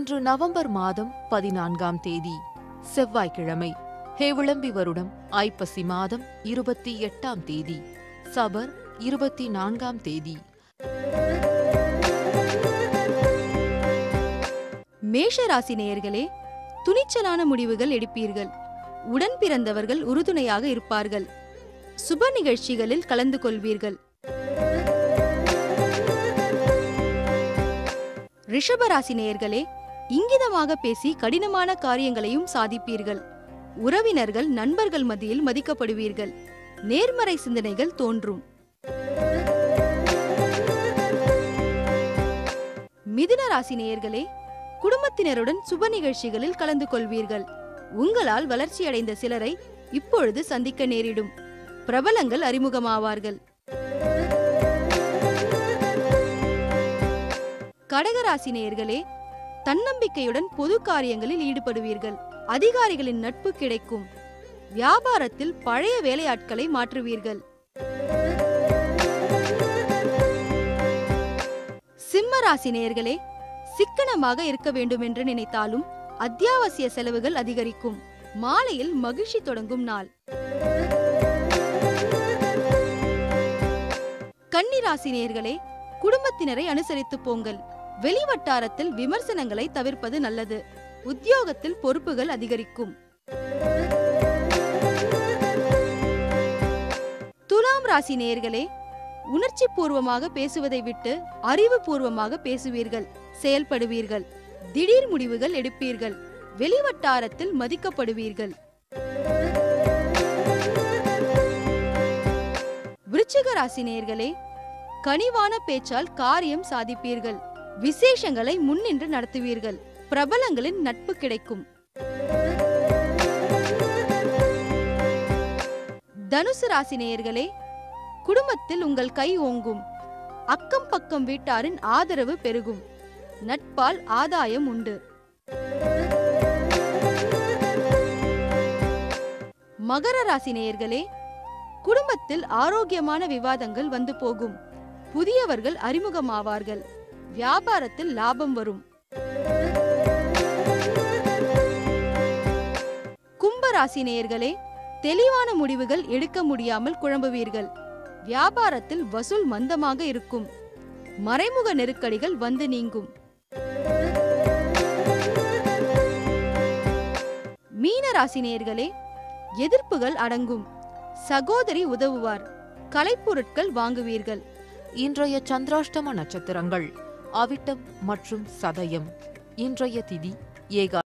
இன்று நவம்பர் மாதம் பதினான்காம் தேதி செவ்வாய்க்கிழமை ஹேவிளம்பி வருடம் ஐப்பசி மாதம் இருபத்தி எட்டாம் தேதி சபர் இருபத்தி நான்காம் தேதி மேஷ ராசி நேயர்களே துணிச்சலான முடிவுகள் எடுப்பீர்கள் உடன் பிறந்தவர்கள் உறுதுணையாக இருப்பார்கள் சுப நிகழ்ச்சிகளில் கலந்து கொள்வீர்கள் ரிஷப ராசி நேயர்களே இங்கிதமாக பேசி கடினமான காரியங்களையும் சாதிப்பீர்கள் உறவினர்கள் நண்பர்கள் மத்தியில் மதிக்கப்படுவீர்கள் நேர்மறை சிந்தனைகள் தோன்றும் மிதுன ராசி நேயர்களே குடும்பத்தினருடன் சுப நிகழ்ச்சிகளில் கலந்து கொள்வீர்கள் உங்களால் வளர்ச்சியடைந்த சிலரை இப்பொழுது சந்திக்க நேரிடும் பிரபலங்கள் அறிமுகமாவார்கள் கடகராசி நேயர்களே தன்னம்பிக்கையுடன் பொது காரியங்களில் ஈடுபடுவீர்கள் அதிகாரிகளின் நட்பு கிடைக்கும் வியாபாரத்தில் பழைய வேலையாட்களை மாற்றுவீர்கள் சிம்ம ராசி நேயர்களே சிக்கனமாக இருக்க வேண்டும் என்று நினைத்தாலும் அத்தியாவசிய செலவுகள் அதிகரிக்கும் மாலையில் மகிழ்ச்சி தொடங்கும் நாள் கன்னி ராசி நேயர்களே குடும்பத்தினரை அனுசரித்து போங்கள் வெளிவட்டாரத்தில் விமர்சனங்களை தவிர்ப்பது நல்லது உத்தியோகத்தில் பொறுப்புகள் அதிகரிக்கும் துலாம் ராசி நேயர்களே உணர்ச்சி பூர்வமாக பேசுவதை விட்டு அறிவுபூர்வமாக பேசுவீர்கள் செயல்படுவீர்கள் திடீர் முடிவுகள் எடுப்பீர்கள் வெளிவட்டாரத்தில் மதிக்கப்படுவீர்கள் விருச்சிக ராசி நேயர்களே கனிவான பேச்சால் காரியம் சாதிப்பீர்கள் விசேஷங்களை முன்னின்று நடத்துவீர்கள் பிரபலங்களின் நட்பு கிடைக்கும் தனுசு ராசி நேயர்களே குடும்பத்தில் உங்கள் கை ஓங்கும் அக்கம் பக்கம் வீட்டாரின் ஆதரவு பெருகும் நட்பால் ஆதாயம் உண்டு மகர ராசி நேயர்களே குடும்பத்தில் ஆரோக்கியமான விவாதங்கள் வந்து போகும் புதியவர்கள் அறிமுகமாவார்கள் வியாபாரத்தில் லாபம் வரும் கும்ப ராசி நேயர்களே தெளிவான முடிவுகள் எடுக்க முடியாமல் குழம்புவீர்கள் வியாபாரத்தில் வசூல் மந்தமாக இருக்கும் மறைமுக நெருக்கடிகள் வந்து நீங்கும் மீன ராசி நேயர்களே எதிர்ப்புகள் அடங்கும் சகோதரி உதவுவார் கலைப்பொருட்கள் வாங்குவீர்கள் இன்றைய சந்திராஷ்டம நட்சத்திரங்கள் அவிட்டம் மற்றும் சதயம் இன்றைய திதி ஏகா